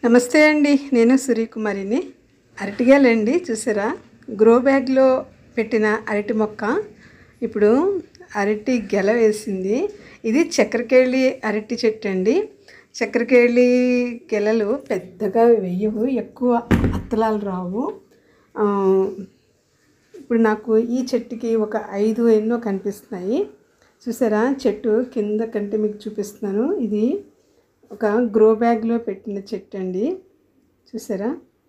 నమస్తే అండి నేను సూర్యకుమారిని అరటిగాలండి చూసారా గ్రో బ్యాగ్లో పెట్టిన అరటి మొక్క ఇప్పుడు అరటి గెల వేసింది ఇది చక్కెరకేళి అరటి చెట్టు అండి చక్కెరకేళి గెలలు పెద్దగా వెయ్యవు ఎక్కువ అత్తలాలు రావు ఆ, ఇప్పుడు నాకు ఈ చెట్టుకి ఒక ఐదు ఎన్నో కనిపిస్తున్నాయి చూసారా చెట్టు కింద కంటే మీకు చూపిస్తున్నాను ఇది ఒక గ్రో బ్యాగ్లో పెట్టిన చెట్టు అండి చూసారా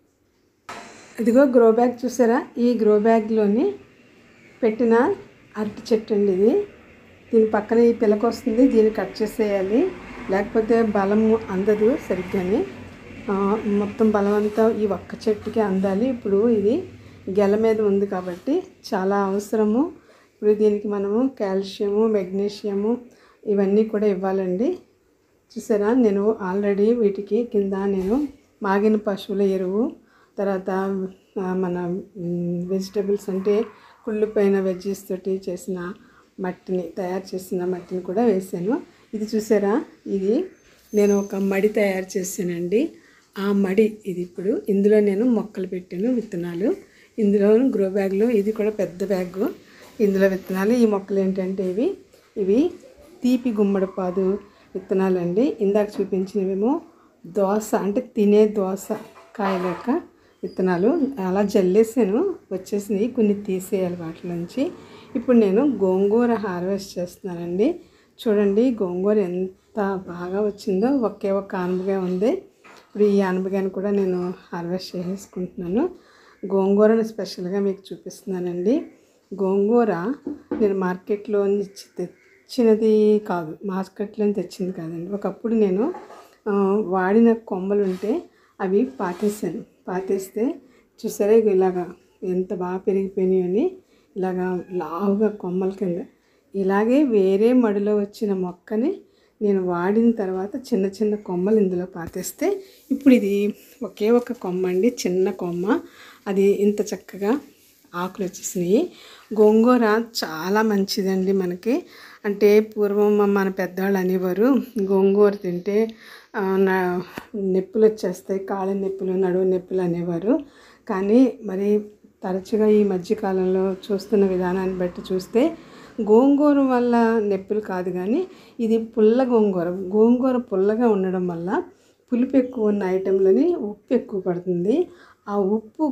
ఇదిగో గ్రో బ్యాగ్ చూసారా ఈ గ్రో బ్యాగ్లోని పెట్టిన అరటి చెట్టు అండి ఇది దీని పక్కన ఈ పిలక వస్తుంది దీన్ని కట్ చేసేయాలి లేకపోతే బలము అందదు సరిగ్గాని ఆ, మొత్తం బలం అంతా ఈ ఒక్క చెట్టుకి అందాలి ఇప్పుడు ఇది గెల మీద ఉంది కాబట్టి చాలా అవసరము ఇప్పుడు దీనికి మనము కాల్షియము మెగ్నీషియము ఇవన్నీ కూడా ఇవ్వాలండి చూసారా నేను ఆల్రెడీ వీటికి కింద నేను మాగిన పశువుల ఎరువు తర్వాత ఆ, మన వెజిటబుల్స్ అంటే కుళ్ళిపోయిన వెజ్జెస్ తోటి చేసిన మట్టిని తయారు చేసిన మట్టిని కూడా వేసాను ఇది చూసారా ఇది నేను ఒక మడి తయారు చేశానండి ఆ మడి ఇది ఇప్పుడు ఇందులో నేను మొక్కలు పెట్టాను విత్తనాలు ఇందులో గ్రో బ్యాగ్లో ఇది కూడా పెద్ద బ్యాగ్ ఇందులో విత్తనాలు ఈ మొక్కలు ఏంటంటే ఇవి ఇవి తీపి గుమ్మడిపాదు విత్తనాలు అండి ఇందాక చూపించినవేమో దోస అంటే తినే దోస కాయలేక విత్తనాలు అలా జల్లేసాను వచ్చేసినాయి కొన్ని తీసేయాలి వాటి నుంచి ఇప్పుడు నేను గోంగూర హార్వెస్ట్ చేస్తున్నానండి చూడండి గోంగూర ఎంత బాగా వచ్చిందో ఒకే ఒక్క ఆనపకాయ ఉంది ఇప్పుడు ఈ ఆనపకాయను కూడా నేను హార్వెస్ట్ చేసేసుకుంటున్నాను గోంగూరను స్పెషల్గా మీకు చూపిస్తున్నానండి గోంగూర నేను మార్కెట్లో నుంచి తెచ్చినది కాదు మార్కెట్లో తెచ్చింది కాదండి ఒకప్పుడు నేను ఆ, వాడిన కొమ్మలు ఉంటే అవి పాతేసాను పాతేస్తే చూసారా ఇగో ఇలాగా ఎంత బాగా పెరిగిపోయినాయని ఇలాగా లావుగా కొమ్మల కింద ఇలాగే వేరే మడిలో వచ్చిన మొక్కని నేను వాడిన తర్వాత చిన్న చిన్న కొమ్మలు ఇందులో పాతేస్తే ఇప్పుడు ఇది ఒకే ఒక కొమ్మ అండి చిన్న కొమ్మ అది ఇంత చక్కగా ఆకులు వచ్చేసినాయి గోంగూర చాలా మంచిదండి మనకి అంటే పూర్వం మన పెద్దవాళ్ళు అనేవారు గోంగూర తింటే ఆ, నా నొప్పులు వచ్చేస్తాయి కాళ్ళ నొప్పులు నడువు నొప్పులు అనేవారు కానీ మరి తరచుగా ఈ మధ్యకాలంలో చూస్తున్న విధానాన్ని బట్టి చూస్తే గోంగూర వల్ల నొప్పులు కాదు కానీ ఇది పుల్ల గోంగూర గోంగూర పుల్లగా ఉండడం వల్ల పులుపు ఎక్కువ ఉన్న ఐటెంలని ఉప్పు ఎక్కువ పడుతుంది ఆ ఉప్పు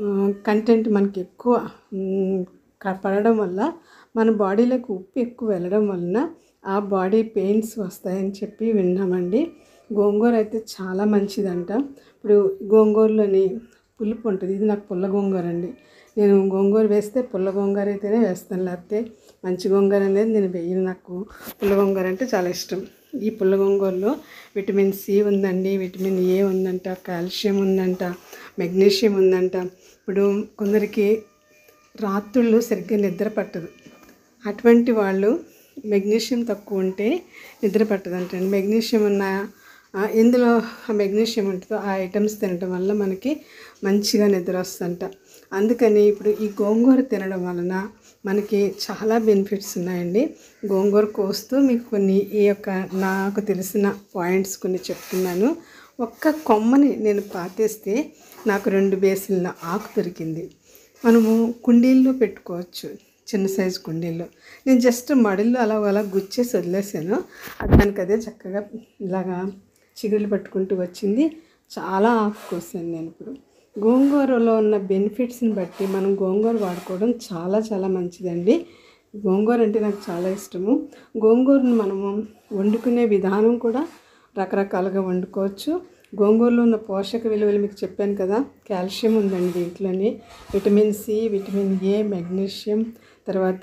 కంటెంట్ మనకి ఎక్కువ మ్, క- పడడం వల్ల మన బాడీలోకి ఉప్పు ఎక్కువ వెళ్ళడం వలన ఆ బాడీ పెయిన్స్ వస్తాయని చెప్పి విన్నామండి గోంగూర అయితే చాలా మంచిదంట ఇప్పుడు గోంగూరలోని పులుపు ఉంటుంది ఇది నాకు పుల్ల గోంగూర అండి నేను గోంగూర వేస్తే పుల్ల గోంగూర అయితేనే వేస్తాను లేకపోతే మంచి గోంగూర అనేది నేను వేయను నాకు పుల్ల గోంగూర అంటే చాలా ఇష్టం ఈ పుల్ల గోంగూరలో విటమిన్ సి ఉందండి విటమిన్ ఏ ఉందంట కాల్షియం ఉందంట మెగ్నీషియం ఉందంట ఇప్పుడు కొందరికి రాత్రుళ్ళు సరిగ్గా నిద్ర పట్టదు అటువంటి వాళ్ళు మెగ్నీషియం తక్కువ ఉంటే నిద్ర పట్టదంటండి మెగ్నీషియం ఉన్న ఆ, ఎందులో ఆ మెగ్నీషియం ఉంటుందో ఆ ఐటమ్స్ తినడం వల్ల మనకి మంచిగా నిద్ర వస్తుందంట అందుకని ఇప్పుడు ఈ గోంగూర తినడం వలన మనకి చాలా బెనిఫిట్స్ ఉన్నాయండి గోంగూర కోస్తూ మీకు కొన్ని ఈ యొక్క నాకు తెలిసిన పాయింట్స్ కొన్ని చెప్తున్నాను ఒక్క కొమ్మని నేను పాతేస్తే నాకు రెండు బేసిన్ల ఆకు దొరికింది మనము కుండీల్లో పెట్టుకోవచ్చు చిన్న సైజు కుండీల్లో నేను జస్ట్ మడిలో అలా అలా గుచ్చేసి వదిలేసాను అది దానికి అదే చక్కగా ఇలాగా చిగుళ్ళు పట్టుకుంటూ వచ్చింది చాలా ఆకు కోసాను నేను ఇప్పుడు గోంగూరలో ఉన్న బెనిఫిట్స్ని బట్టి మనం గోంగూర వాడుకోవడం చాలా చాలా మంచిదండి గోంగూర అంటే నాకు చాలా ఇష్టము గోంగూరను మనము వండుకునే విధానం కూడా రకరకాలుగా వండుకోవచ్చు గోంగూరలో ఉన్న పోషక విలువలు మీకు చెప్పాను కదా కాల్షియం ఉందండి దీంట్లోని vitamin C vitamin A magnesium తర్వాత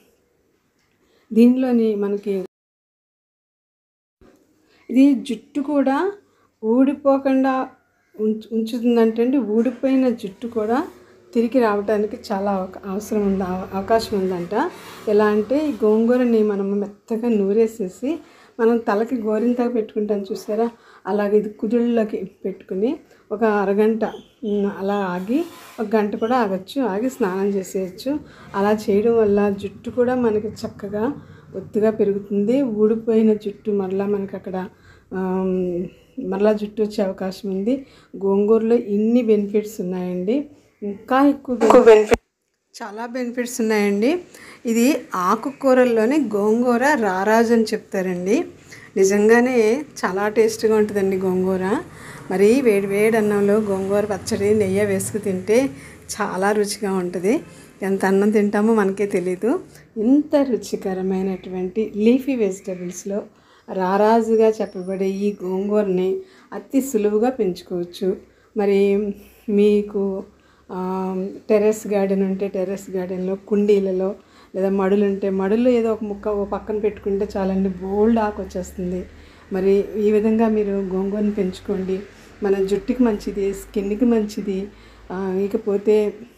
దీనిలోని మనకి ఇది జుట్టు కూడా ఊడిపోకుండా ఉంచు ఉంచుతుందంటే అండి ఊడిపోయిన జుట్టు కూడా తిరిగి రావడానికి చాలా అవక- అవసరం ఉంది అవ- అవకాశం ఉందంట ఎలా అంటే ఈ గోంగూరని మనం మెత్తగా నూరేసేసి మనం తలకి గోరింతగా పెట్టుకుంటాం చూసారా అలాగే ఇది కుదుళ్ళకి పెట్టుకుని ఒక అరగంట ఉమ్, అలా ఆగి ఒక గంట కూడా ఆగచ్చు ఆగి స్నానం చేసేయచ్చు అలా చేయడం వల్ల జుట్టు కూడా మనకి చక్కగా ఒత్తుగా పెరుగుతుంది ఊడిపోయిన జుట్టు మరలా మనకి అక్కడ ఆమ్, మరలా జుట్టు వచ్చే అవకాశం ఉంది గోంగూరలో ఇన్ని బెనిఫిట్స్ ఉన్నాయండి ఇంకా ఎక్కువ బెనిఫిట్ చాలా బెనిఫిట్స్ ఉన్నాయండి ఇది ఆకుకూరల్లోనే గోంగూర రారాజు అని చెప్తారండి నిజంగానే చాలా టేస్ట్గా ఉంటుందండి గోంగూర మరి వేడి వేడి అన్నంలో గోంగూర పచ్చడి నెయ్యి వేసుకు తింటే చాలా రుచిగా ఉంటుంది ఎంత అన్నం తింటామో మనకే తెలీదు ఇంత రుచికరమైనటువంటి లీఫీ వెజిటబుల్స్లో రారాజుగా చెప్పబడే ఈ గోంగూరని అతి సులువుగా పెంచుకోవచ్చు మరి మీకు ఆ, టెర్రస్ గార్డెన్ ఉంటే టెర్రస్ గార్డెన్లో కుండీలలో లేదా మడులు ఉంటే మడుల్లో ఏదో ఒక ముక్క ఓ పక్కన పెట్టుకుంటే చాలండి బోల్డ్ ఆకు వచ్చేస్తుంది మరి ఈ విధంగా మీరు గోంగూరని పెంచుకోండి మన జుట్టుకి మంచిది స్కిన్కి మంచిది ఆ, ఇకపోతే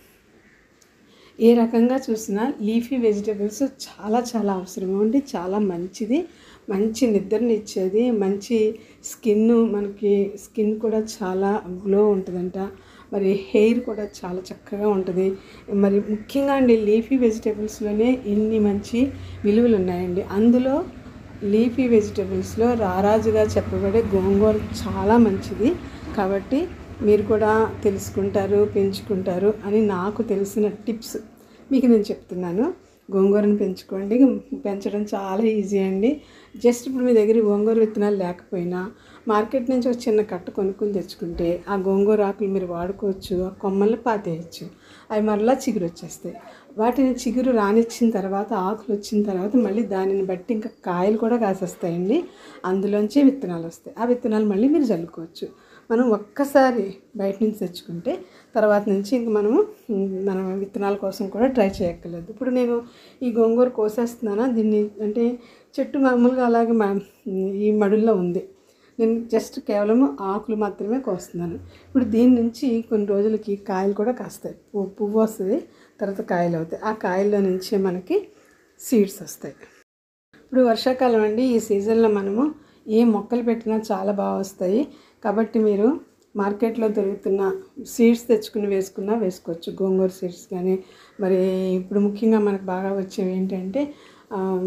ఏ రకంగా చూసినా లీఫీ వెజిటబుల్స్ చాలా చాలా అవసరం అండి చాలా మంచిది మంచి నిద్రని ఇచ్చేది మంచి స్కిన్ మనకి స్కిన్ కూడా చాలా గ్లో ఉంటుందంట మరి హెయిర్ కూడా చాలా చక్కగా ఉంటుంది మరి ముఖ్యంగా అండి లీఫీ వెజిటబుల్స్లోనే ఇన్ని మంచి విలువలు ఉన్నాయండి అందులో లీఫీ వెజిటబుల్స్లో రారాజుగా చెప్పబడే గోంగూర చాలా మంచిది కాబట్టి మీరు కూడా తెలుసుకుంటారు పెంచుకుంటారు అని నాకు తెలిసిన టిప్స్ మీకు నేను చెప్తున్నాను గోంగూరను పెంచుకోండి పెంచడం చాలా ఈజీ అండి జస్ట్ ఇప్పుడు మీ దగ్గర ఈ గోంగూర విత్తనాలు లేకపోయినా మార్కెట్ నుంచి ఒక చిన్న కట్ట కొనుక్కొని తెచ్చుకుంటే ఆ గోంగూర ఆకులు మీరు వాడుకోవచ్చు ఆ కొమ్మల్ని పాతేయచ్చు అవి మరలా చిగురు వచ్చేస్తాయి వాటిని చిగురు రానిచ్చిన తర్వాత ఆకులు వచ్చిన తర్వాత మళ్ళీ దానిని బట్టి ఇంకా కాయలు కూడా కాసేస్తాయండి అందులోంచి విత్తనాలు వస్తాయి ఆ విత్తనాలు మళ్ళీ మీరు చల్లుకోవచ్చు మనం ఒక్కసారి బయట నుంచి తెచ్చుకుంటే తర్వాత నుంచి ఇంక మనము మ్, మనం విత్తనాల కోసం కూడా ట్రై చేయక్కర్లేదు ఇప్పుడు నేను ఈ గోంగూర కోసేస్తున్నానా దీన్ని అంటే చెట్టు మామూలుగా అలాగే మా ఈ మడుల్లో ఉంది నేను జస్ట్ కేవలం ఆకులు మాత్రమే కోస్తున్నాను ఇప్పుడు దీని నుంచి కొన్ని రోజులకి కాయలు కూడా కాస్తాయి పువ్వు పువ్వు వస్తుంది తర్వాత కాయలు అవుతాయి ఆ కాయల్లో నుంచి మనకి సీడ్స్ వస్తాయి ఇప్పుడు వర్షాకాలం అండి ఈ సీజన్లో మనము ఏ మొక్కలు పెట్టినా చాలా బాగా వస్తాయి కాబట్టి మీరు మార్కెట్లో దొరుకుతున్న సీడ్స్ తెచ్చుకుని వేసుకున్నా వేసుకోవచ్చు గోంగూర సీడ్స్ కానీ మరి ఇప్పుడు ముఖ్యంగా మనకు బాగా వచ్చేవి ఏంటంటే ఆమ్,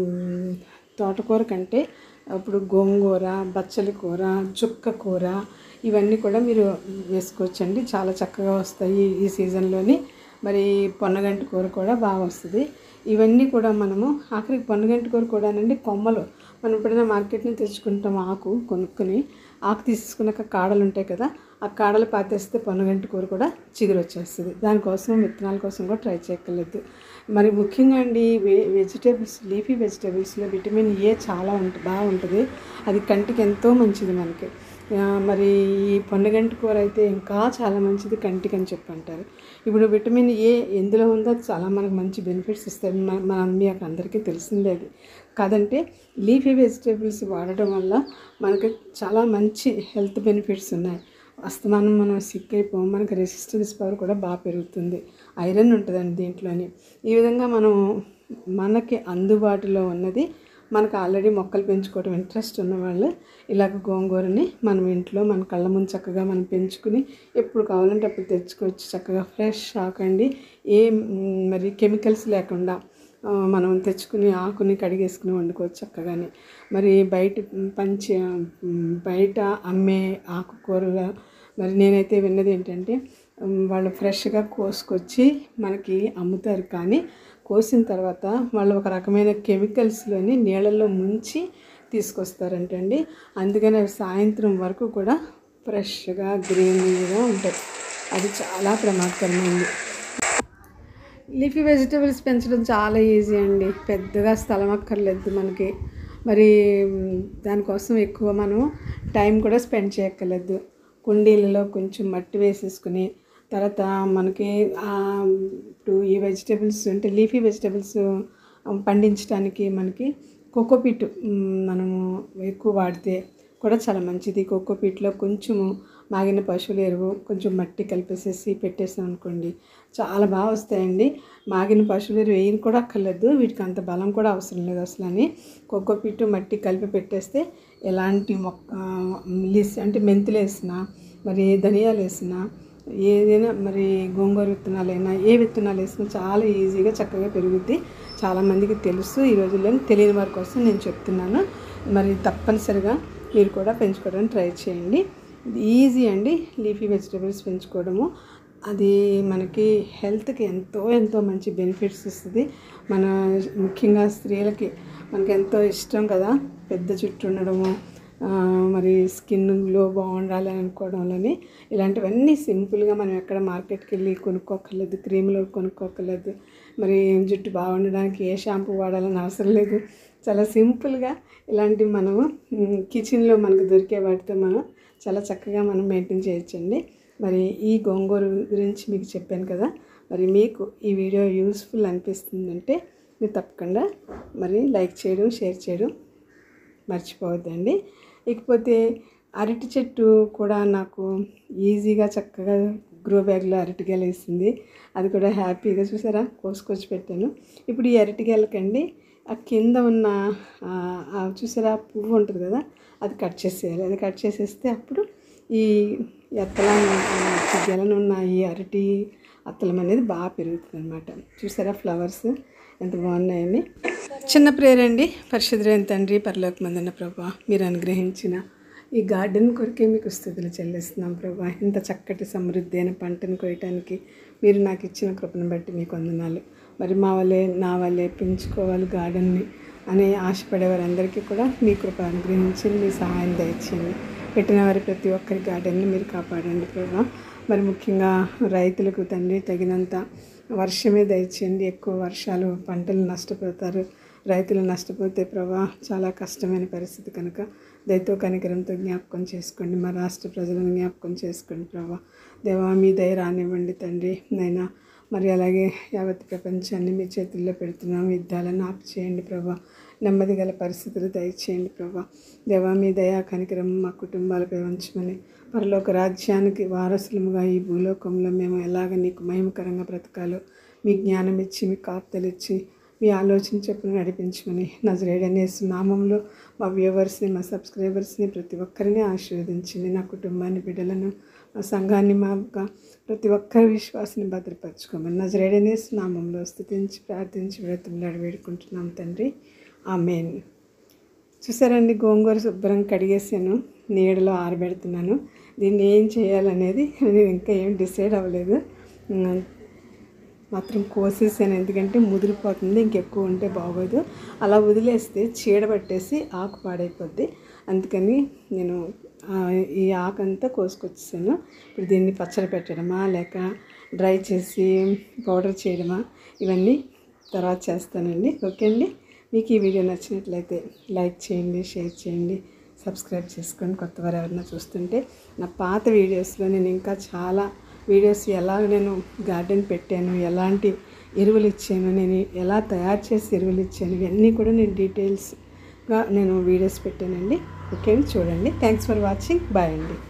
తోటకూర కంటే ఇప్పుడు గోంగూర బచ్చలి కూర చుక్క కూర ఇవన్నీ కూడా మీరు వేసుకోవచ్చండి చాలా చక్కగా వస్తాయి ఈ సీజన్లోని మరి పొన్నగంటి కూర కూడా బాగా వస్తుంది ఇవన్నీ కూడా మనము ఆఖరికి పొన్నగంటి కూర కూడానండి కొమ్మలు మనం ఎప్పుడైనా మార్కెట్ నుంచి తెచ్చుకుంటాం ఆకు కొనుక్కొని ఆకు తీసుకున్నాక కాడలు ఉంటాయి కదా ఆ కాడలు పాతేస్తే పొన్నగంటి కూర కూడా చిగురు వచ్చేస్తుంది దానికోసం విత్తనాల కోసం కూడా ట్రై చేయక్కర్లేదు మరి ముఖ్యంగా అండి వె వెజిటేబుల్స్ లీఫీ వెజిటేబుల్స్లో విటమిన్ ఏ చాలా ఉంటుంది బాగుంటుంది అది కంటికి ఎంతో మంచిది మనకి ఆ, మరి ఈ పొన్నగంటి కూర అయితే ఇంకా చాలా మంచిది కంటికి అని చెప్పి అంటారు ఇప్పుడు విటమిన్ ఏ ఎందులో ఉందో అది చాలా మనకు మంచి బెనిఫిట్స్ ఇస్తాయి మన మన మీకు అందరికీ తెలిసిందే అది కాదంటే లీఫీ వెజిటేబుల్స్ వాడటం వల్ల మనకి చాలా మంచి హెల్త్ బెనిఫిట్స్ ఉన్నాయి అస్తమానం మనం సిక్ అయిపోం మనకి రెసిస్టెన్స్ పవర్ కూడా బాగా పెరుగుతుంది ఐరన్ ఉంటుందండి దీంట్లోని ఈ విధంగా మనం మనకి అందుబాటులో ఉన్నది మనకు ఆల్రెడీ మొక్కలు పెంచుకోవడం ఇంట్రెస్ట్ ఉన్న వాళ్ళు ఇలాగ గోంగూరని మనం ఇంట్లో మన కళ్ళ ముందు చక్కగా మనం పెంచుకుని ఎప్పుడు కావాలంటే అప్పుడు తెచ్చుకోవచ్చు చక్కగా ఫ్రెష్ ఆకండి ఏ మ్, మరి కెమికల్స్ లేకుండా ఆ, మనం తెచ్చుకుని ఆకుని కడిగేసుకుని వండుకోవచ్చు చక్కగానే మరి బయట పంచ మ్, బయట అమ్మే ఆకుకూరలు మరి నేనైతే విన్నది ఏంటంటే ఉమ్, వాళ్ళు ఫ్రెష్గా కోసుకొచ్చి మనకి అమ్ముతారు కానీ కోసిన తర్వాత వాళ్ళు ఒక రకమైన కెమికల్స్లోని నీళ్ళల్లో ముంచి తీసుకొస్తారంటండి అందుకని అవి సాయంత్రం వరకు కూడా ఫ్రెష్గా గ్రీనరీగా ఉంటాయి అది చాలా ప్రమాదకరమైంది లీఫీ వెజిటబుల్స్ పెంచడం చాలా ఈజీ అండి పెద్దగా స్థలం అక్కర్లేదు మనకి మరి మ్, దానికోసం ఎక్కువ మనం టైం కూడా స్పెండ్ చేయక్కర్లేదు కుండీలలో కొంచెం మట్టి వేసేసుకుని తర్వాత మనకి ఆ, ఇప్పుడు ఈ వెజిటబుల్స్ అంటే లీఫీ వెజిటబుల్స్ పండించడానికి మనకి కోకోపీట్ మ్, మనము ఎక్కువ వాడితే కూడా చాలా మంచిది కోకోపీట్లో కొంచెము మాగిన పశువుల ఎరువు కొంచెం మట్టి కలిపేసేసి పెట్టేసాం అనుకోండి చాలా బాగా వస్తాయండి మాగిన పశువుల ఎరువు వేయని కూడా అక్కర్లేదు వీటికి అంత బలం కూడా అవసరం లేదు అసలు అని కోకోపీట్ మట్టి కలిపి పెట్టేస్తే ఎలాంటి మొక్క లిస్ అంటే మెంతులు వేసినా మరి ధనియాలు వేసినా ఏదైనా మరి గోంగూర విత్తనాలైనా ఏ విత్తనాలు వేసినా చాలా ఈజీగా చక్కగా పెరుగుద్ది చాలామందికి తెలుసు ఈ రోజుల్లో తెలియని వారి కోసం నేను చెప్తున్నాను మరి తప్పనిసరిగా మీరు కూడా పెంచుకోవడానికి ట్రై చేయండి ఇది ఈజీ అండి లీఫీ వెజిటేబుల్స్ పెంచుకోవడము అది మనకి హెల్త్కి ఎంతో ఎంతో మంచి బెనిఫిట్స్ ఇస్తుంది మన ముఖ్యంగా స్త్రీలకి మనకి ఎంతో ఇష్టం కదా పెద్ద జుట్టు ఉండడము ఆ, మరి స్కిన్ గ్లో బాగుండాలి అనుకోవడం వల్లనే ఇలాంటివన్నీ సింపుల్గా మనం ఎక్కడ మార్కెట్కి వెళ్ళి కొనుక్కోకర్లేదు క్రీములు కొనుక్కోకర్లేదు మరి జుట్టు బాగుండడానికి ఏ షాంపూ వాడాలని అవసరం లేదు చాలా సింపుల్గా ఇలాంటివి మనము మ్, కిచెన్లో మనకు దొరికే వాటితో మనం చాలా చక్కగా మనం మెయింటైన్ చేయొచ్చండి మరి ఈ గోంగూర గురించి మీకు చెప్పాను కదా మరి మీకు ఈ వీడియో యూస్ఫుల్ అనిపిస్తుందంటే మీరు తప్పకుండా మరి లైక్ చేయడం షేర్ చేయడం మర్చిపోవద్దండి ఇకపోతే అరటి చెట్టు కూడా నాకు ఈజీగా చక్కగా గ్రో బ్యాగ్లో అరటికాయలు వేసింది అది కూడా హ్యాపీగా చూసారా కోసుకొచ్చి పెట్టాను ఇప్పుడు ఈ అరటికాయలకండి ఆ కింద ఉన్న ఆ, ఆ చూసారా ఆ పువ్వు ఉంటుంది కదా అది కట్ చేసేయాలి అది కట్ చేసేస్తే అప్పుడు ఈ ఎత్తలం గెలను ఉన్న ఈ అరటి అత్తలం అనేది బాగా పెరుగుతుంది అనమాట చూసారా ఫ్లవర్స్ ఎంత బాగున్నాయని చిన్న ప్రేయర్ అండి పరిశుద్ధులైన తండ్రి పరలోక మందన్న ప్రభా మీరు అనుగ్రహించిన ఈ గార్డెన్ కొరకే మీకు స్థుతులు చెల్లిస్తున్నాం ప్రభా ఇంత చక్కటి సమృద్ధి అయిన పంటను కోయటానికి మీరు నాకు ఇచ్చిన కృపను బట్టి మీకు వందనాలు మరి మా వల్లే నా వల్లే పెంచుకోవాలి గార్డెన్ని అని ఆశపడే వారందరికీ కూడా మీ కృప అనుగ్రహించి మీ సహాయం దయచేయండి పెట్టిన వారి ప్రతి ఒక్కరి గార్డెన్ని మీరు కాపాడండి ప్రభా మరి ముఖ్యంగా రైతులకు తండ్రి తగినంత వర్షమే దయచేయండి ఎక్కువ వర్షాలు పంటలు నష్టపోతారు రైతులు నష్టపోతే ప్రభా చాలా కష్టమైన పరిస్థితి కనుక దయతో కనికరంతో జ్ఞాపకం చేసుకోండి మా రాష్ట్ర ప్రజలను జ్ఞాపకం చేసుకోండి ప్రభా దేవా మీ దయ రానివ్వండి తండ్రి నైనా మరి అలాగే యావత్ ప్రపంచాన్ని మీ చేతుల్లో పెడుతున్నాం యుద్ధాలను ఆపు చేయండి ప్రభా నెమ్మది గల పరిస్థితులు దయచేయండి ప్రభా దేవా మీ దయా కనికరం మా కుటుంబాలపై ఉంచమని పరలోక రాజ్యానికి వారసులముగా ఈ భూలోకంలో మేము ఎలాగ నీకు మహిమకరంగా బ్రతకాలో మీ జ్ఞానం ఇచ్చి మీ కాపుతలు ఇచ్చి మీ ఆలోచన చెప్పును నడిపించమని నజరేడనేసి నామంలో మా వ్యూవర్స్ని మా సబ్స్క్రైబర్స్ని ప్రతి ఒక్కరిని ఆశీర్వదించండి నా కుటుంబాన్ని బిడ్డలను మా సంఘాన్ని మా యొక్క ప్రతి ఒక్కరి విశ్వాసాన్ని భద్రపరచుకోమని నజరేడనేసి నామంలో స్థుతించి ప్రార్థించి వ్రతంలాడి వేడుకుంటున్నాం తండ్రి ఆమెన్ చూసారండి గోంగూర శుభ్రం కడిగేసాను నీడలో ఆరబెడుతున్నాను దీన్ని ఏం చేయాలనేది నేను ఇంకా ఏం డిసైడ్ అవ్వలేదు ఉమ్, మాత్రం కోసేసాను ఎందుకంటే ముదిరిపోతుంది ఇంకెక్కువ ఉంటే బాగోదు అలా వదిలేస్తే చీడ పట్టేసి ఆకు పాడైపోద్ది అందుకని నేను ఆ, ఈ ఆకు అంతా కోసుకొచ్చేసాను ఇప్పుడు దీన్ని పచ్చడి పెట్టడమా లేక డ్రై చేసి పౌడర్ చేయడమా ఇవన్నీ తర్వాత చేస్తానండి ఓకే అండి మీకు ఈ వీడియో నచ్చినట్లయితే లైక్ చేయండి షేర్ చేయండి సబ్స్క్రైబ్ చేసుకోండి కొత్త వారు ఎవరైనా చూస్తుంటే నా పాత వీడియోస్లో నేను ఇంకా చాలా వీడియోస్ ఎలా నేను గార్డెన్ పెట్టాను ఎలాంటి ఎరువులు ఇచ్చాను నేను ఎలా తయారు చేసి ఎరువులు ఇచ్చాను ఇవన్నీ కూడా నేను డీటెయిల్స్గా నేను వీడియోస్ పెట్టానండి ఓకే అండి చూడండి థ్యాంక్స్ ఫర్ వాచింగ్ బాయ్ అండి